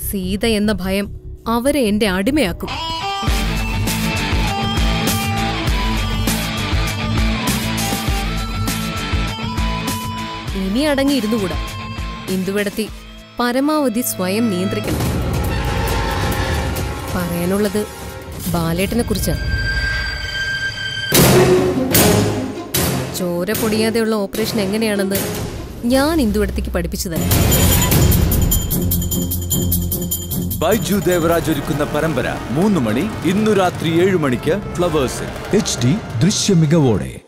സീത എന്ന ഭയം അവരെ എന്റെ അടിമയാക്കും ഇനി അടങ്ങിയിരുന്നുകൂടാ ഇന്ദുവെടത്തി പരമാവധി സ്വയം നിയന്ത്രിക്കണം പറയാനുള്ളത് ബാലേട്ടനെ കുറിച്ചാണ് ചോര പൊടിയാതെയുള്ള ഓപ്പറേഷൻ എങ്ങനെയാണെന്ന് ഞാൻ ഇന്ദുവെടത്തിക്ക് പഠിപ്പിച്ചു തരാം ബൈജു ദേവരാജ് ഒരുക്കുന്ന പരമ്പര മൂന്ന് മണി ഇന്നു രാത്രി ഏഴ് മണിക്ക് ഫ്ലവേഴ്സിൽ എച്ച് ഡി ദൃശ്യമികവോടെ